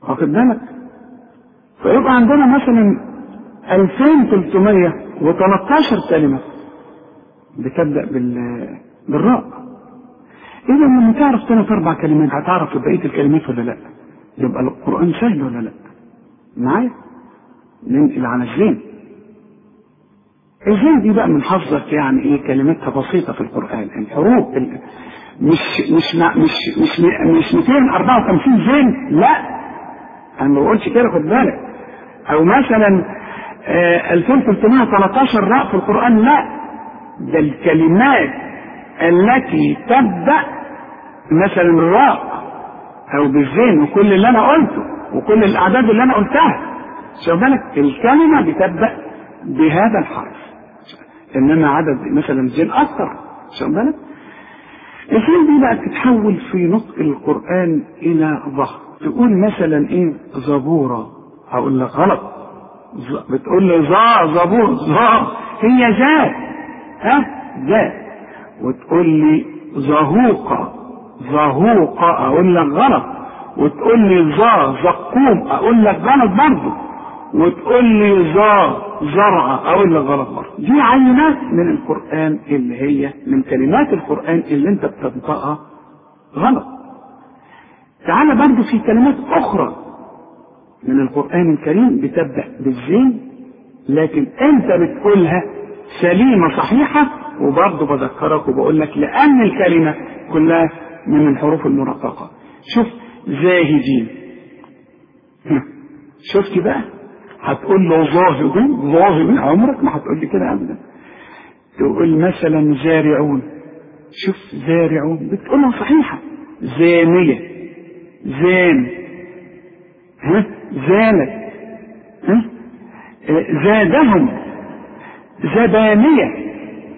واخد بالك فيبقى عندنا مثلا 2313 كلمة بتبدأ بال بالراء إذا لما تعرف ثلاث أربع كلمات هتعرف بقية الكلمات ولا لا؟ يبقى القرآن سهل ولا لا؟ معايا؟ ننقل على الزين الزين دي بقى من حفظك يعني ايه كلماتها بسيطة في القرآن الحروف ال- مش مش مع- مش مش مش 254 زين لا انا ما بقولش كده خد بالك او مثلا آه، 2313 راء في القرآن لا ده الكلمات التي تبدأ مثلا الراء او بالزين وكل اللي انا قلته وكل الاعداد اللي انا قلتها شوف بالك الكلمة بتبدأ بهذا الحرف انما عدد مثلا الزين اكثر شوف بالك الزين دي بقى تتحول في نطق القرآن الى ظهر تقول مثلا ايه زبورة هقول لك غلط ز- بتقول لي ظا زبور ظا هي ذا ها ذا وتقول لي زهوقة زهوقة اقول لك غلط وتقول لي ظا زقوم اقول لك غلط برضه وتقول لي ظا زرع اقول لك غلط برضه دي عينات من القرآن اللي هي من كلمات القرآن اللي انت بتنطقها غلط تعال برضه في كلمات اخرى من القرآن الكريم بتبدأ بالزين لكن انت بتقولها سليمة صحيحة وبرضه بذكرك وبقول لك لأن الكلمة كلها من الحروف المرققة شوف زاهدين ها، شفت بقى هتقول له ظاهرين ظاهرين عمرك ما هتقول لي كده ابدا تقول مثلا زارعون شوف زارعون بتقولها صحيحة زانية زان ها زانت ها آه، زادهم زبانية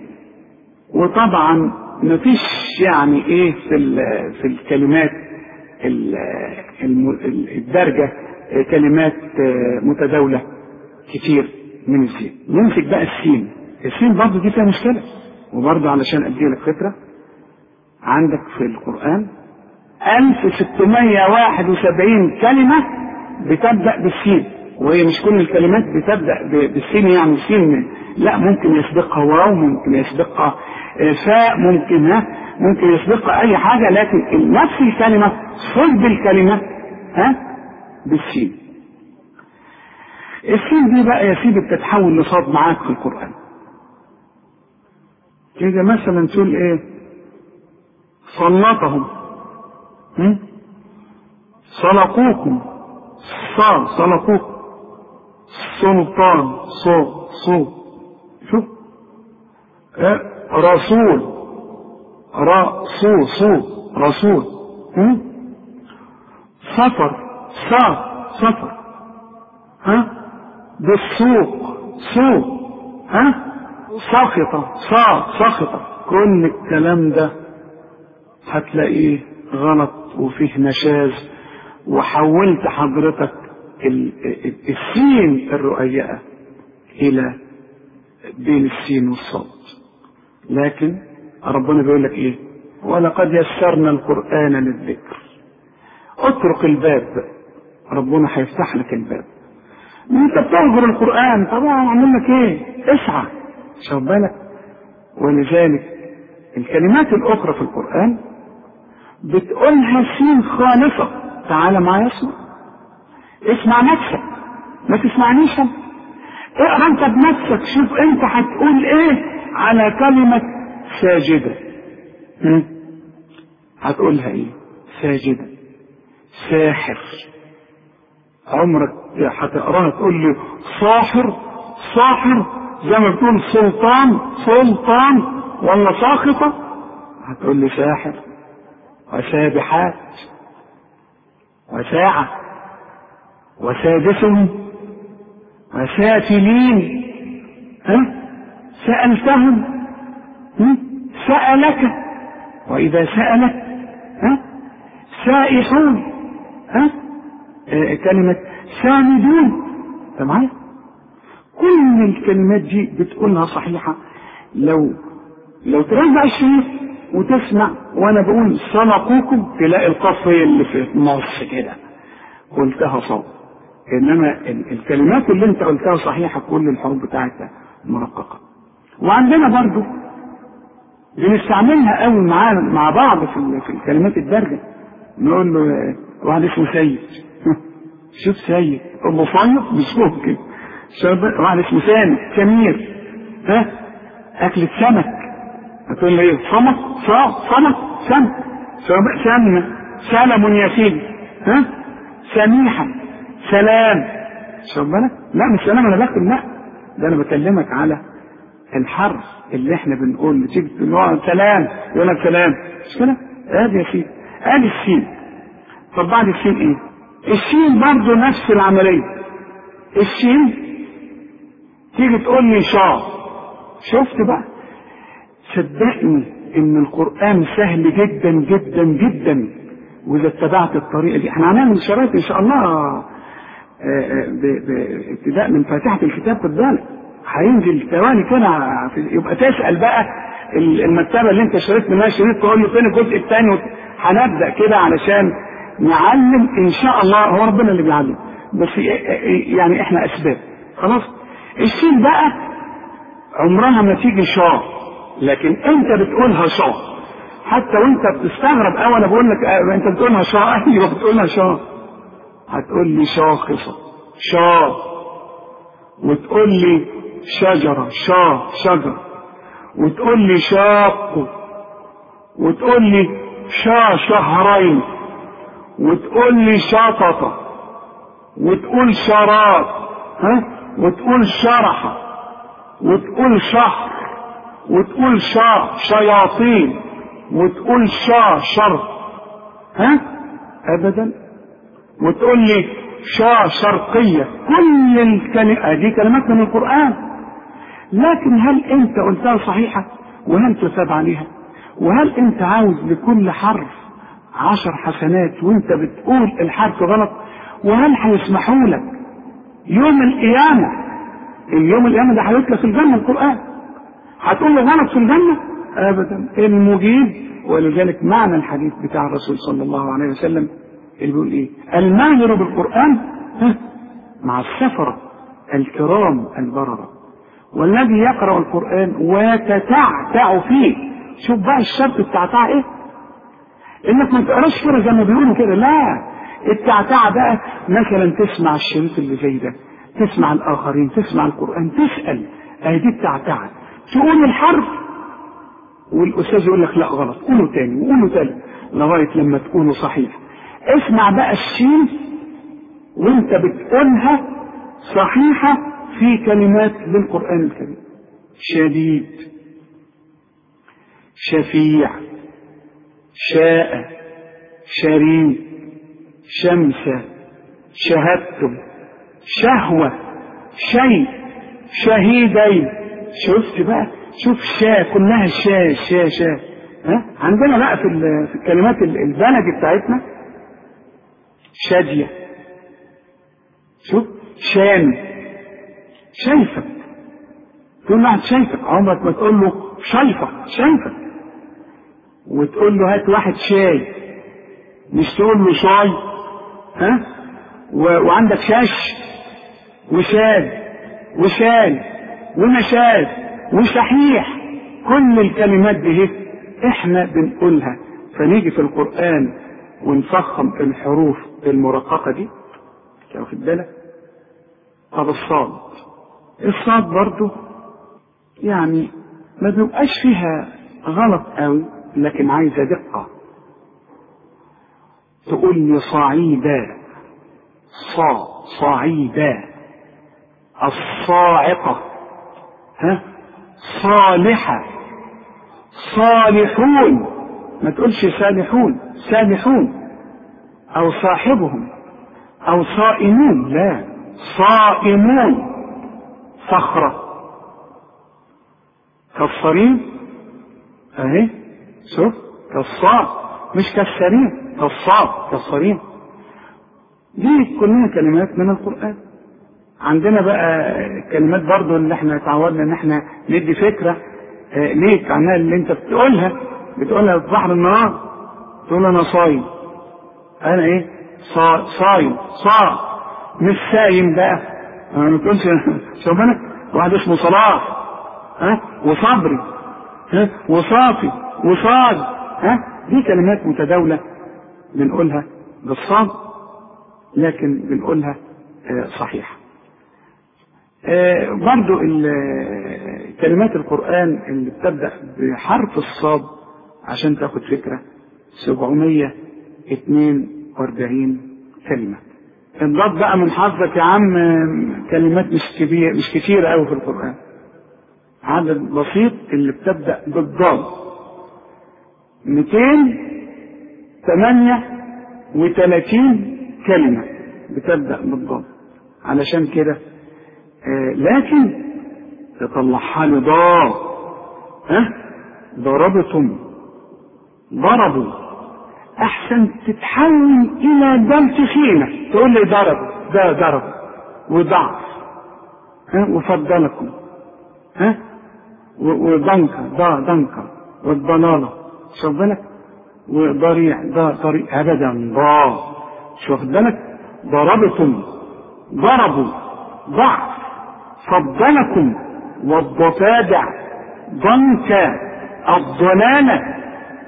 وطبعا مفيش يعني ايه في ال- في الكلمات ال- الم- ال- الدرجة آه، كلمات آه، متداولة كتير من السين نمسك بقى السين السين برضه دي فيها مشكلة وبرضه علشان ادي لك فكرة عندك في القرآن 1671 كلمة بتبدأ بالسين وهي مش كل الكلمات بتبدأ ب- بالسين يعني سين لا ممكن يسبقها واو ممكن يسبقها آه، فاء ممكن ها ممكن يسبقها أي حاجة لكن نفس الكلمة صلب الكلمة ها بالسين السين دي بقى يا سيدي بتتحول لصاد معاك في القرآن كده مثلا تقول ايه سلطهم هم؟ سلقوكم صار سلقوكم سلطان صو صو شوف اه رسول را صو صو رسول هم؟ سفر سا سفر ها بالسوق سوق ها ساخطة صا ساخطة كل الكلام ده هتلاقيه غلط وفيه نشاز وحولت حضرتك ال- ال- السين الرؤيئة إلى بين السين والصاد لكن ربنا بيقول لك إيه ولقد يسرنا القرآن للذكر اترك الباب ربنا هيفتح لك الباب انت بتنظر القرآن طبعا اعمل لك ايه اسعى شوف بالك ولذلك الكلمات الاخرى في القرآن بتقولها سين خالصة تعال معايا اسمع اسمع نفسك ما تسمعنيش أنا. اقرا انت بنفسك شوف انت هتقول ايه على كلمة ساجدة هم؟ هتقولها ايه ساجدة ساحر عمرك هتقراها تقول لي صاحر صاحر زي ما بتقول سلطان سلطان ولا ساخطة هتقول لي ساحر وسابحات وساعة وسادسهم وسافلين ها سألتهم ها؟ سألك وإذا سألك ها سائحون ها آه، كلمة ساندون تمام كل الكلمات دي بتقولها صحيحة لو لو ترجع الشريف وتسمع وانا بقول سلقوكم تلاقي القاف هي اللي في النص كده قلتها صواب انما ال- الكلمات اللي انت قلتها صحيحه كل الحروف بتاعتها مرققه وعندنا برضو بنستعملها قوي مع مع بعض في ال- في الكلمات الدارجه نقول له آه، واحد اسمه سيد شوف سيد ابو صيف مش ممكن شوف واحد اسمه سامي سمير ها اكلة سمك هتقول له ايه سمك صا سمك سمك سم- سمنة سلم يا سيدي ها سميحة سلام شوف بالك لا مش سلام انا بكتب لا ده انا بكلمك على الحرف اللي احنا بنقول تيجي تقول له سلام يقول لك سلام مش كده؟ ادي يا سيدي ادي السين طب بعد السين ايه؟ السين برضه نفس العمليه السين تيجي تقول لي شا شفت بقى صدقني ان القران سهل جدا جدا جدا واذا اتبعت الطريقه دي احنا هنعمل شرايط ان شاء الله آه، آه، ب- ب- ابتداء من فاتحه الكتاب خد بالك هينزل ثواني كده في- يبقى تسال بقى ال- المكتبه اللي انت اشتريت منها شريط تقول له فين الجزء الثاني وت- هنبدا كده علشان نعلم ان شاء الله هو ربنا اللي بيعلم بس يعني احنا اسباب خلاص السين بقى عمرها ما تيجي شا لكن انت بتقولها شا حتى وانت بتستغرب قوي انا بقول لك اه، انت بتقولها شا ايوه بتقولها شا هتقول لي شاخصه شا وتقول لي شجره شا شجره وتقول لي شاق وتقول لي شا شهرين وتقول لي شططه وتقول شراب ها وتقول شرحه وتقول شهر وتقول شا شياطين وتقول شا شر ها ابدا وتقول لي شا شرقية كل الكلمات دي كلمات من القرآن لكن هل انت قلتها صحيحة وهل تثاب عليها وهل انت عاوز لكل حرف عشر حسنات وانت بتقول الحرف غلط وهل هيسمحوا لك يوم القيامة اليوم القيامة ده هيتلى في الجنة القرآن هتقول له غلط في الجنة أبدا المجيب ولذلك معنى الحديث بتاع الرسول صلى الله عليه وسلم اللي بيقول إيه الماهر بالقرآن ها، مع السفرة الكرام البررة والذي يقرأ القرآن وتتعتع فيه شوف بقى الشرط التعتع ايه انك ما تقراش كده زي ما بيقولوا كده لا التعتع بقى مثلا تسمع الشريط اللي زي ده تسمع الاخرين تسمع القران تسال اهي دي التعتعه تقول الحرف والاستاذ يقول لك لا غلط قوله تاني وقوله تاني لغايه لما تقوله صحيح اسمع بقى الشين وانت بتقولها صحيحه في كلمات للقران الكريم شديد شفيع شاء شريك شمسة شهدتم شهوة شيء شهيدين شفت بقى شوف شا كلها شا شا شا ها عندنا بقى في ال- في الكلمات ال- البلدي بتاعتنا شادية شوف شام شايفك تقول له واحد شايفك عمرك ما تقول له شايفك شايفك وتقول له هات واحد شاي مش تقول له شاي ها و... وعندك شاش وشاد وشال ونشاد وشحيح كل الكلمات دي هيك احنا بنقولها فنيجي في القرآن ونفخم الحروف المرققة دي واخد بالك طب الصاد الصاد برضو يعني ما بيبقاش فيها غلط قوي لكن عايزة دقة تقول لي صعيدا صا صعيدا الصاعقة ها صالحة صالحون ما تقولش سالحون سالحون أو صاحبهم أو صائمون لا صائمون صخرة كالصريم اهي شوف كالصاد مش كالسريم كالصاد كالصريم دي كلها كلمات من القرآن عندنا بقى كلمات برضو اللي احنا اتعودنا ان احنا ندي فكرة اه ليك عنها اللي انت بتقولها بتقولها في بحر النهار تقول انا صايم انا ايه صا صايم صا مش سايم بقى ما تقولش شوف بالك واحد اسمه صلاح ها وصبري ها وصافي وصاد ها دي كلمات متداولة بنقولها بالصاد لكن بنقولها آه صحيحة آه برضو كلمات القرآن اللي بتبدأ بحرف الصاد عشان تاخد فكرة 742 كلمة الضاد بقى من حظك يا عم كلمات مش كبير مش كتيرة قوي في القرآن عدد بسيط اللي بتبدأ بالضاد 238 كلمة بتبدأ بالضاد علشان كده آه لكن تطلعها لي ضاد ها ضربتم ضربوا احسن تتحول الى دم تخينه تقول لي ضرب ده ضرب وضعف ها وفضلكم ها وضنكة ضا ضنكة والضلالة شوف بالك وضريع ضا طريق ابدا ضا شوف بالك ضربتم ضربوا ضعف فضلكم والضفادع ضنكا الضلالة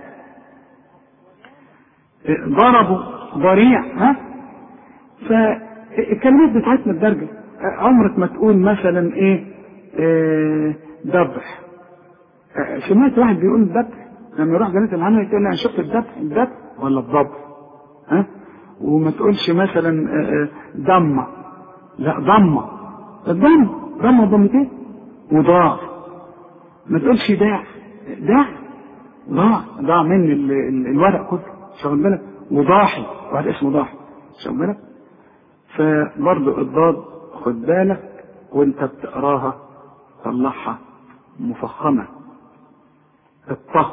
ضربوا ضريع ها فالكلمات بتاعتنا الدرجة عمرك ما تقول مثلا ايه اه ذبح اه سمعت واحد بيقول الذبح لما يروح جنة العمل يقول انا شفت الذبح الذبح ولا الضبح ها وما تقولش مثلا اه ضمة لا ضمة الضمة ضمة ضمتين وضاع ما تقولش داع داع ضاع ضاع من ال ال الورق كله شغل بالك وضاحي واحد اسمه ضاحي شغل بالك فبرضه الضاد خد بالك وانت بتقراها طلعها مفخمة الطه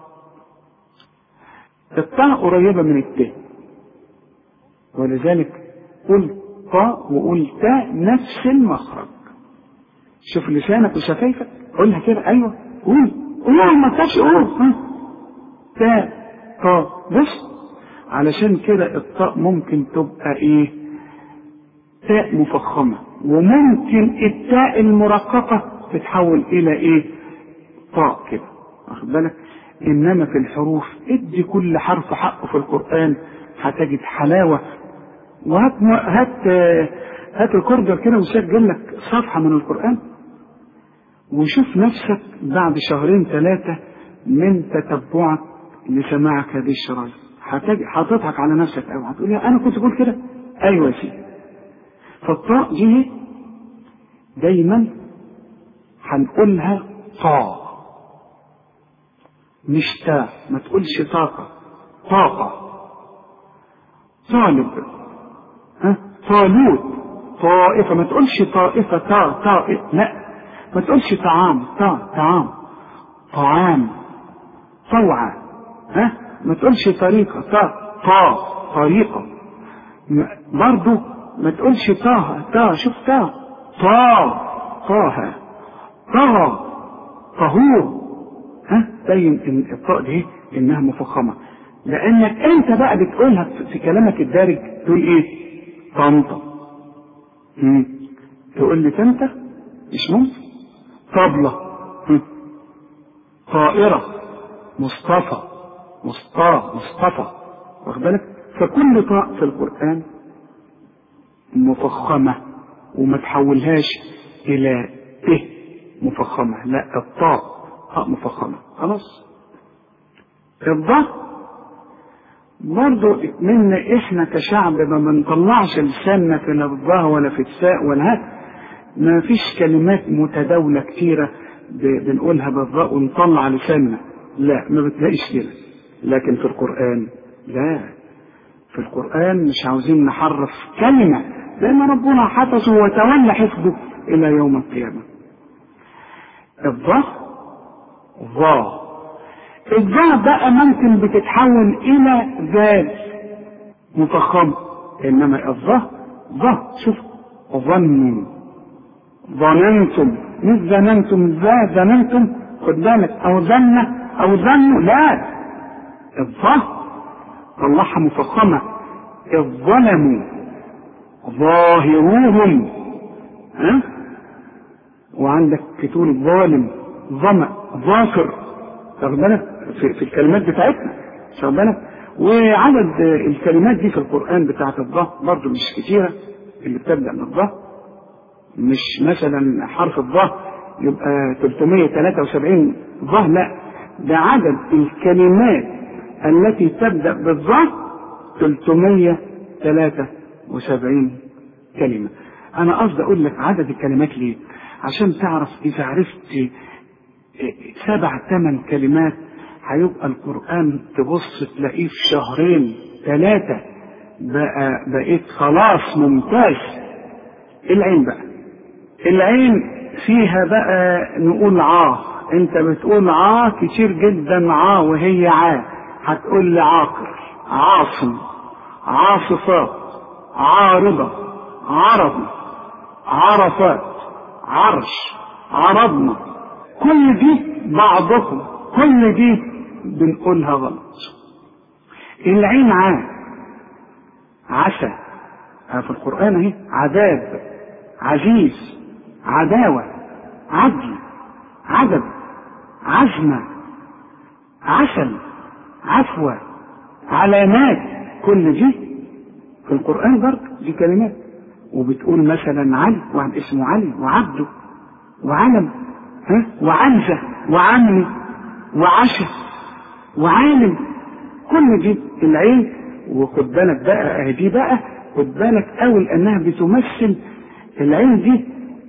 الطه قريبة من الت ولذلك قل طاء وقل تاء نفس المخرج شوف لسانك وشفايفك قولها كده ايوه قول قول ما تخافش قول تاء طاء بس علشان كده الطاء ممكن تبقى ايه تاء مفخمة وممكن التاء المرققة تتحول الى ايه طاء كده واخد بالك انما في الحروف ادي كل حرف حقه في القرآن هتجد حلاوة وهات هات هات الكوردر كده وسجل لك صفحة من القرآن وشوف نفسك بعد شهرين ثلاثة من تتبعك لسماعك هذه الشرايط هتضحك على نفسك قوي هتقول لي انا كنت بقول كده ايوه يا سيدي فالطاء دي دايما هنقولها طاء مش تاء ما تقولش طاقة طاقة طالب ها طالوت طائفة ما تقولش طائفة تا طائف لا ما تقولش طعام تا طعام طعام طوعة ها ما تقولش طريقة تا طا طريقة برضو ما تقولش طه تا شوف تا طا طه طه طهور ها بين ان الطاء دي انها مفخمة لانك انت بقى بتقولها في كلامك الدارج تقول ايه طنطا تقول لي تنتا مش ممكن طبلة طائرة مصطفى مصطفى مصطفى واخد بالك فكل طاء في القرآن مفخمة وما تحولهاش إلى ت مفخمة لا الطاء طاء مفخمة خلاص الضاء برضو منا احنا كشعب ما بنطلعش لساننا في الضاء ولا في الساء ولا هات ما فيش كلمات متداولة كتيرة بنقولها بالضاء ونطلع لساننا لا ما بتلاقيش كده لكن في القرآن لا في القرآن مش عاوزين نحرف كلمة لأن ربنا حفظه وتولى حفظه إلى يوم القيامة الضاء ضاء الضاء بقى ممكن بتتحول إلى ذال مفخمة إنما الضاء ضاء شوف ظنوا ظننتم مش ظننتم ذا ظننتم خد بالك أو ظن أو ظنوا لا الضاء طلعها مفخمة إذ ظلموا ظاهروهم ها وعندك تقول ظالم ظمأ ظافر واخد بالك في, في الكلمات بتاعتنا واخد بالك وعدد الكلمات دي في القرآن بتاعت الظه برضه مش كتيرة اللي بتبدأ من الظه مش مثلا حرف الظه يبقى 373 ظه لا ده عدد الكلمات التي تبدأ بالظه 373 كلمة أنا قصدي أقول لك عدد الكلمات ليه عشان تعرف إذا عرفت سبع ثمان كلمات هيبقى القرآن تبص تلاقيه في شهرين ثلاثة بقى بقيت خلاص ممتاز العين بقى العين فيها بقى نقول عاه انت بتقول عاه كتير جدا عاه وهي عاه هتقول لي عاقر عاصم عاصفات عارضة عربي عرفات عرش عرضنا كل دي بعضكم كل دي بنقولها غلط العين عام عسى في القرآن اهي عذاب عزيز عداوة عدل عدد عزمة عسل عفوة علامات كل دي في القرآن برضه دي كلمات وبتقول مثلا علي واحد اسمه علي وعبده وعلم ها وعنزة وعمي وعشا وعالم كل دي العين وخد بالك بقى دي بقى خد بالك قوي لانها بتمثل العين دي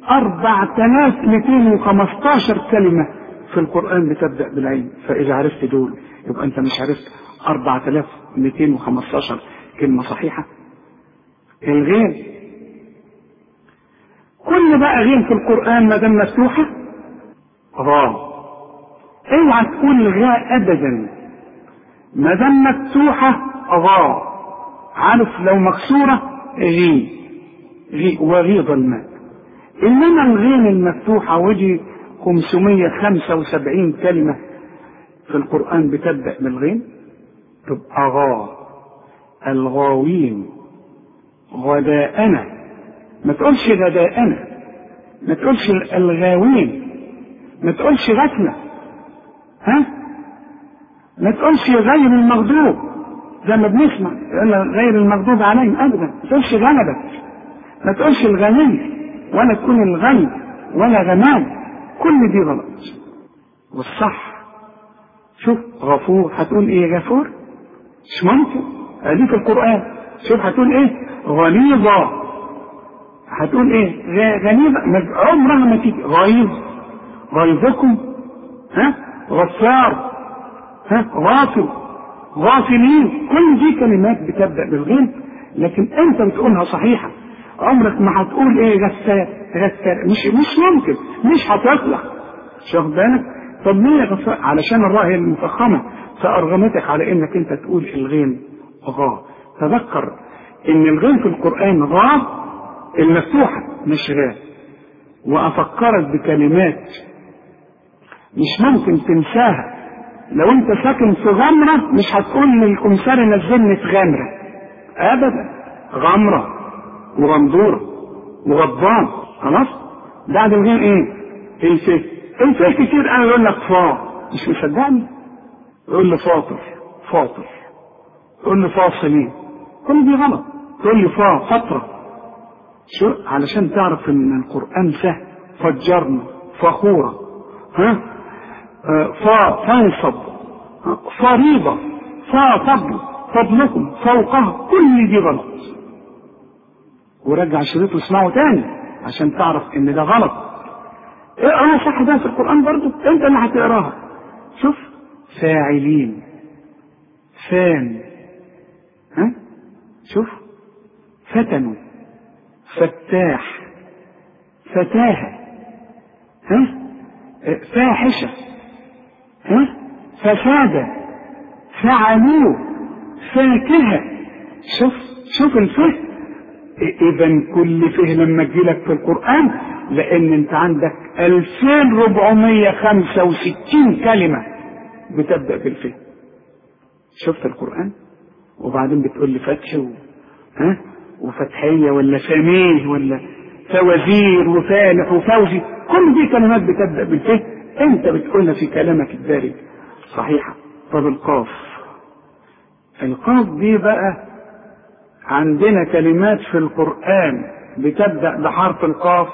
4215 كلمة في القرآن بتبدأ بالعين فإذا عرفت دول يبقى أنت مش عرفت 4215 كلمة صحيحة الغين كل بقى غين في القرآن ما دام مفتوحة غاء اوعى تقول غاء ابدا ما دام مفتوحة غاء عارف لو مكسورة غي غي وغيض الماء انما الغين المفتوحة ودي 575 كلمة في القرآن بتبدأ بالغين تبقى غا الغاوين غداءنا ما تقولش غداءنا ما تقولش الغاوين ما تقولش غفلة ها ما تقولش غير المغضوب زي ما بنسمع غير المغضوب عليهم ابدا ما تقولش غلبك ما تقولش الغني ولا تكون الغني ولا غنام كل دي غلط والصح شوف غفور هتقول ايه غفور مش ممكن ادي في القران شوف هتقول ايه غليظه هتقول ايه غليظه عمرها ما تيجي غليظ غيظكم ها غفار ها غافل غافلين كل دي كلمات بتبدا بالغين لكن انت بتقولها صحيحه عمرك ما هتقول ايه غسال غسال مش مش ممكن مش هتطلع واخد بالك طب ليه غفار علشان الراء هي المفخمه فارغمتك على انك انت تقول الغين غا تذكر ان الغين في القران غا المفتوحه مش غا وافكرك بكلمات مش ممكن تنساها لو انت ساكن في غمرة مش هتقول للكمساري نزلني في غمرة ابدا غمرة وغندورة وغضبان خلاص بعد الغين ايه الفه الفه كتير انا يقول لك فا مش مصدقني يقول لي فاطر فاطر يقول لي فاصلين كل دي غلط تقول لي فا فترة شو علشان تعرف ان القرآن سهل فجرنا فخورة ها فا فانصب فريضة فا فضل فضلكم فوقها كل دي غلط ورجع شريط واسمعه تاني عشان تعرف ان ده غلط اقرا صح ده في القرآن برضو انت اللي هتقراها شوف فاعلين فان ها شوف فتنوا فتاح فتاهة ها فاحشة ها فسادة فعلوه فاكهة شوف شوف الفه اذا كل فه لما تجيلك في القرآن لان انت عندك 2465 كلمة بتبدأ بالفه شفت القرآن وبعدين بتقول لي فتح ها وفتحية ولا فميه ولا فوزير وفالح وفوزي كل دي كلمات بتبدأ بالفه انت بتقولها في كلامك الدارج صحيحة طب القاف القاف دي بقى عندنا كلمات في القرآن بتبدأ بحرف القاف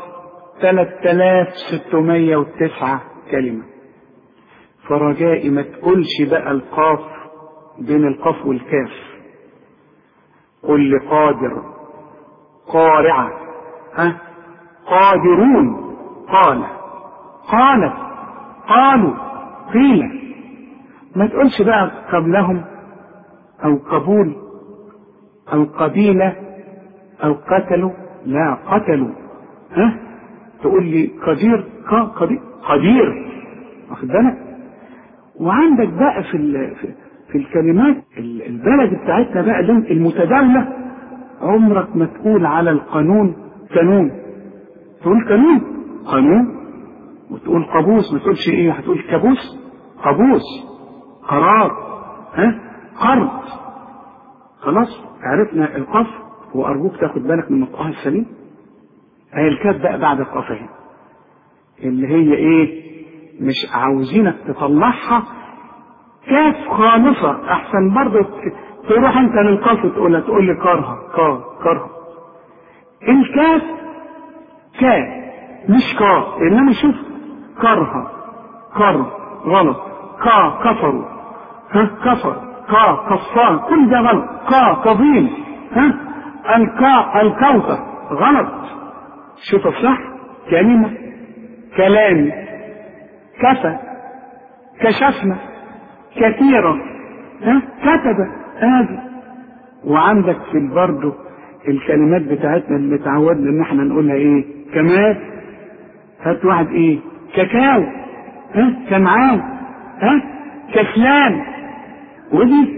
3609 كلمة فرجائي ما تقولش بقى القاف بين القاف والكاف قل لي قادر قارعة ها قادرون قال قالت قالوا قيل ما تقولش بقى قبلهم او قبول او قبيلة او قتلوا لا قتلوا ها تقول لي قدير قدير قدير واخد بالك وعندك بقى في ال... في الكلمات البلد بتاعتنا بقى المتداولة عمرك ما تقول على القانون قانون تقول قانون قانون وتقول قابوس ما تقولش ايه هتقول كابوس قابوس قرار ها قرض خلاص عرفنا القف وارجوك تاخد بالك من نطقها السليم هي الكاف بقى بعد القاف اهي اللي هي ايه مش عاوزينك تطلعها كاف خالصة احسن برضه تروح انت للقاف وتقولها تقول لي كارها كا كارها الكاف كا مش كا انما شوف كارها كر غلط كا كفروا ها كفر كا كفار كل ده غلط كا كظيم ها الكا الكوثر غلط شوف الصح كلمة كلام كفى كشفنا كثيرا ها كتب هذا وعندك في برضه الكلمات بتاعتنا اللي تعودنا ان احنا نقولها ايه كمال هات واحد ايه كاكاو ها كمعان ها كسلان ودي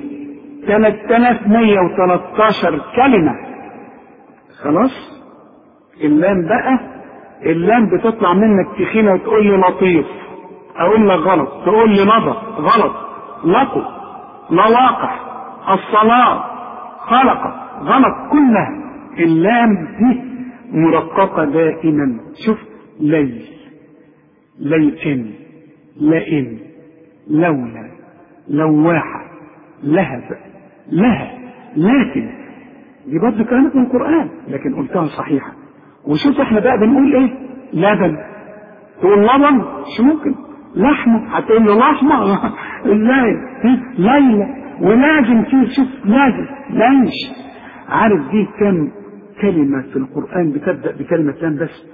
3113 كلمة خلاص اللام بقى اللام بتطلع منك تخينة وتقول لي لطيف اقول لك غلط تقول لي نظر غلط لطو لواقع الصلاة خلق غلط كلها اللام دي مرققة دائما شوف ليل ليئن لئن لولا لواحة لهب لها لكن دي برضه كلمات من القرآن لكن قلتها صحيحة وشوف احنا بقى بنقول ايه لبن تقول لبن مش ممكن لحمة هتقول له لحمة ازاي ليلى ولازم فيه شوف لازم ليش عارف دي كم كلمة في القرآن بتبدأ بكلمة لام بس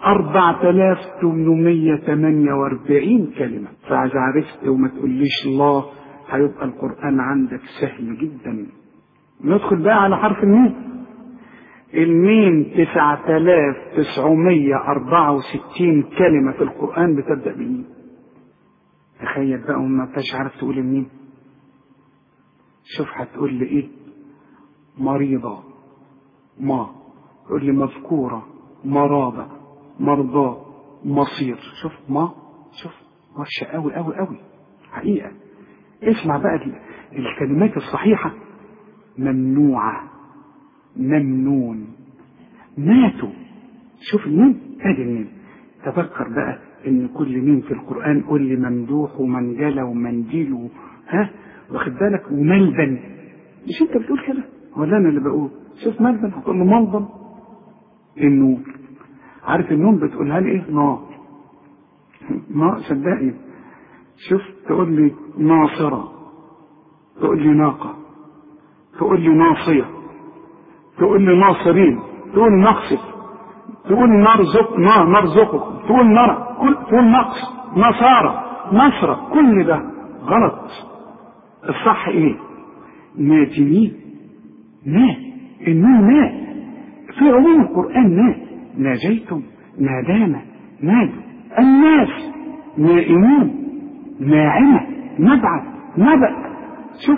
4848 كلمة فإذا عرفت وما تقوليش الله هيبقى القرآن عندك سهل جدا ندخل بقى على حرف الميم الميم 9964 كلمة في القرآن بتبدأ بالميم تخيل بقى وما انتش عارف تقول الميم شوف هتقول لي ايه مريضة ما تقول لي مذكورة مرابة مرضى مصير شوف ما شوف وحشة قوي قوي قوي حقيقة اسمع بقى الكلمات الصحيحة ممنوعة ممنون ماتوا شوف المين ادي المين تذكر بقى ان كل مين في القرآن قول لي ممدوح ومنجلة ومنديل ها واخد بالك وملبن مش انت بتقول كده ولا انا اللي بقول شوف ملبن هتقول له ملبن النون عارف النون بتقولها لي ايه نار ما صدقني شوف تقول لي ناصرة تقول لي ناقة تقول لي ناصية تقول لي ناصرين تقول نقصف تقول نرزق نار نرزقكم تقول نرى كل تقول نقص نصارى نصرة كل ده غلط الصح ايه ناجمين ما النون ما في عموم القرآن ما ناجيتم نادانا نادوا الناس نائمون ناعمة نبعث نبأ شوف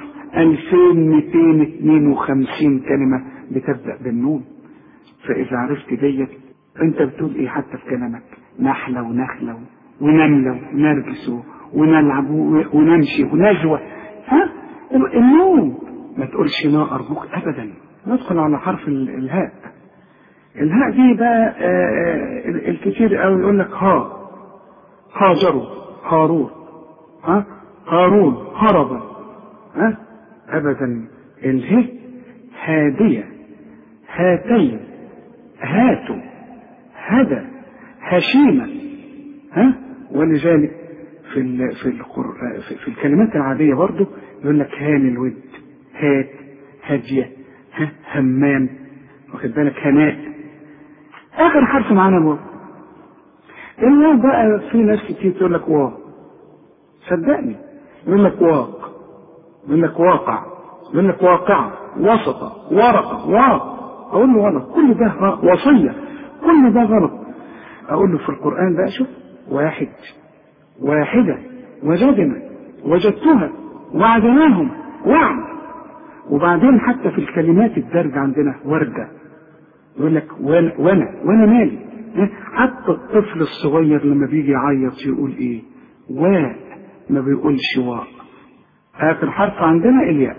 2252 كلمة بتبدأ بالنون فإذا عرفت ديت أنت بتقول إيه حتى في كلامك نحلة ونخلة ونملة ونرجس ونلعب ونمشي ونجوى ها النون ما تقولش لا أرجوك أبدا ندخل على حرف ال- الهاء الهاء دي بقى آه، ال- الكتير قوي يقول لك ها هاجروا هارون ها هارون هرب ها ابدا اله هاديه هاتين هاتوا هدى هشيمة ها ولذلك في ال في القر... في, في الكلمات العادية برضو يقول لك هان الود هات هادية ها همام واخد بالك هناء آخر حرف معانا واو الواو بقى في ناس كتير تقول لك واو صدقني يقول لك واق يقول لك واقع يقول لك واقعة وسطة ورقة واو أقول له غلط كل ده غ- وصية كل ده غلط أقول له في القرآن بقى شوف واحد واحدة وجدنا وجدتها وعدناهم وعد وبعدين حتى في الكلمات الدارجة عندنا وردة يقول لك وانا وانا, وأنا مالي ها؟ حتى الطفل الصغير لما بيجي يعيط يقول ايه واء ما بيقولش واء آخر حرف عندنا الياء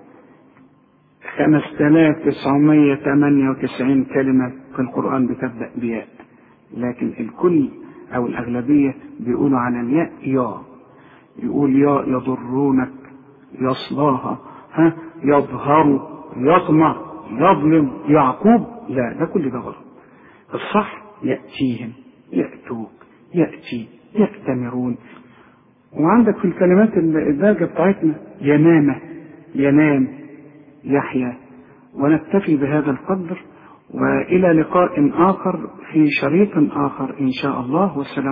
5998 كلمة في القرآن بتبدأ بياء لكن الكل أو الأغلبية بيقولوا على الياء يا يقول يا يضرونك يصلاها ها يظهر يطمع يظلم يعقوب لا ده كل ده غلط الصح يأتيهم يأتوك يأتي يأتمرون وعندك في الكلمات الدارجة بتاعتنا ينامة ينام يحيى ونكتفي بهذا القدر وإلى لقاء آخر في شريط آخر إن شاء الله والسلام